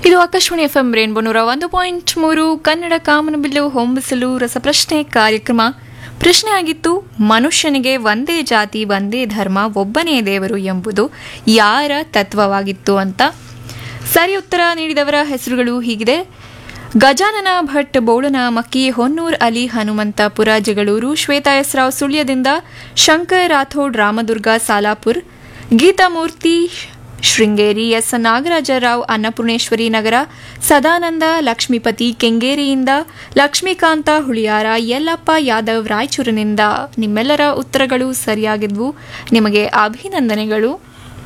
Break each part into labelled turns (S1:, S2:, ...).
S1: ಇದು Akashvani F M rainbow ನೂರ ಒಂದು ಪಾಯಿಂಟ್ ಮೂರು ಕನ್ನಡ ಕಾಮನಬಿಲ್ಲು ಹೊಂಬಿಸಲು ರಸಪ್ರಶ್ನೆ ಕಾರ್ಯಕ್ರಮ ಪ್ರಶ್ನೆ ಆಗಿತ್ತು ಮನುಷ್ಯನಿಗೆ ಒಂದೇ ಜಾತಿ ಒಂದೇ ಧರ್ಮ ಒಬ್ಬನೇ ದೇವರು ಎಂಬುದು ಯಾರ ತತ್ವವಾಗಿತ್ತು ಅಂತ ಸರಿ ಉತ್ತರ ನೀಡಿದವರ ಹೆಸರುಗಳು ಹೀಗಿದೆ ಗಜಾನನ ಭಟ್ ಬೋಳನ ಮಕ್ಕಿ ಹೊನ್ನೂರ್ ಅಲಿ ಹನುಮಂತಪುರ ಜಗಳೂರು ಶ್ವೇತಾ ಎಸ್ ರಾವ್ ಸುಳ್ಯದಿಂದ ಶಂಕರ್ ರಾಥೋಡ್ ರಾಮದುರ್ಗ ಸಾಲಾಪುರ್ ಗೀತಾಮೂರ್ತಿ ಶೃಂಗೇರಿ ಎಸ್ ನಾಗರಾಜರಾವ್ ಅನ್ನಪೂರ್ಣೇಶ್ವರಿ ನಗರ ಸದಾನಂದ ಲಕ್ಷ್ಮೀಪತಿ ಕೆಂಗೇರಿಯಿಂದ ಲಕ್ಷ್ಮೀಕಾಂತ ಹುಳಿಯಾರ ಯಲ್ಲಪ್ಪ ಯಾದವ್ ರಾಯಚೂರಿನಿಂದ ನಿಮ್ಮೆಲ್ಲರ ಉತ್ತರಗಳು ಸರಿಯಾಗಿದ್ವು ನಿಮಗೆ ಅಭಿನಂದನೆಗಳು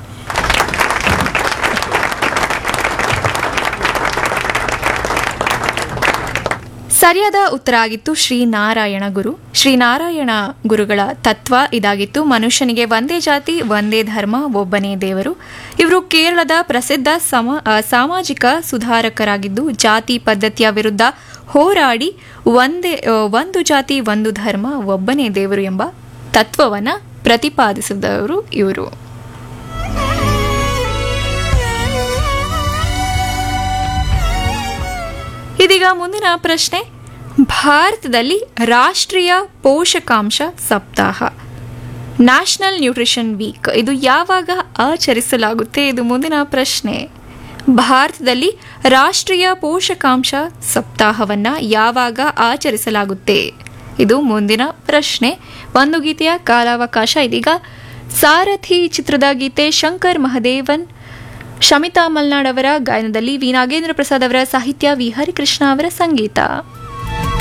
S1: ಸರಿಯಾದ ಉತ್ತರ ಆಗಿತ್ತು ಶ್ರೀನಾರಾಯಣ ಗುರು ಶ್ರೀನಾರಾಯಣ ಗುರುಗಳ ತತ್ವ ಇದಾಗಿತ್ತು ಮನುಷ್ಯನಿಗೆ ಒಂದೇ ಜಾತಿ ಒಂದೇ ಧರ್ಮ ಒಬ್ಬನೇ ದೇವರು ಇವರು ಕೇರಳದ ಪ್ರಸಿದ್ಧ ಸಮ ಆ, ಸಾಮಾಜಿಕ ಸುಧಾರಕರಾಗಿದ್ದು ಜಾತಿ ಪದ್ಧತಿಯ ವಿರುದ್ಧ ಹೋರಾಡಿ ಒಂದೇ ಆ, ಒಂದು ಜಾತಿ ಒಂದು ಧರ್ಮ ಒಬ್ಬನೇ ದೇವರು ಎಂಬ ತತ್ವವನ್ನು ಪ್ರತಿಪಾದಿಸಿದವರು ಇವರು ಇದೀಗ ಮುಂದಿನ ಪ್ರಶ್ನೆ ಭಾರತದಲ್ಲಿ ರಾಷ್ಟ್ರೀಯ ಪೋಷಕಾಂಶ ಸಪ್ತಾಹ ನ್ಯಾಷನಲ್ ನ್ಯೂಟ್ರಿಷನ್ ವೀಕ್ ಇದು ಯಾವಾಗ ಆಚರಿಸಲಾಗುತ್ತೆ ಇದು ಮುಂದಿನ ಪ್ರಶ್ನೆ ಭಾರತದಲ್ಲಿ ರಾಷ್ಟ್ರೀಯ ಪೋಷಕಾಂಶ ಸಪ್ತಾಹವನ್ನ ಯಾವಾಗ ಆಚರಿಸಲಾಗುತ್ತೆ ಇದು ಮುಂದಿನ ಪ್ರಶ್ನೆ ಒಂದು ಗೀತೆಯ ಕಾಲಾವಕಾಶ ಇದೀಗ ಸಾರಥಿ ಚಿತ್ರದ ಗೀತೆ ಶಂಕರ್ ಮಹದೇವನ್ ಶಮಿತಾ ಮಲ್ನಾಡ್ ಅವರ ಗಾಯನದಲ್ಲಿ ವಿ ನಾಗೇಂದ್ರ ಪ್ರಸಾದ್ ಅವರ ಸಾಹಿತ್ಯ ವಿ ಹರಿಕೃಷ್ಣ ಅವರ ಸಂಗೀತ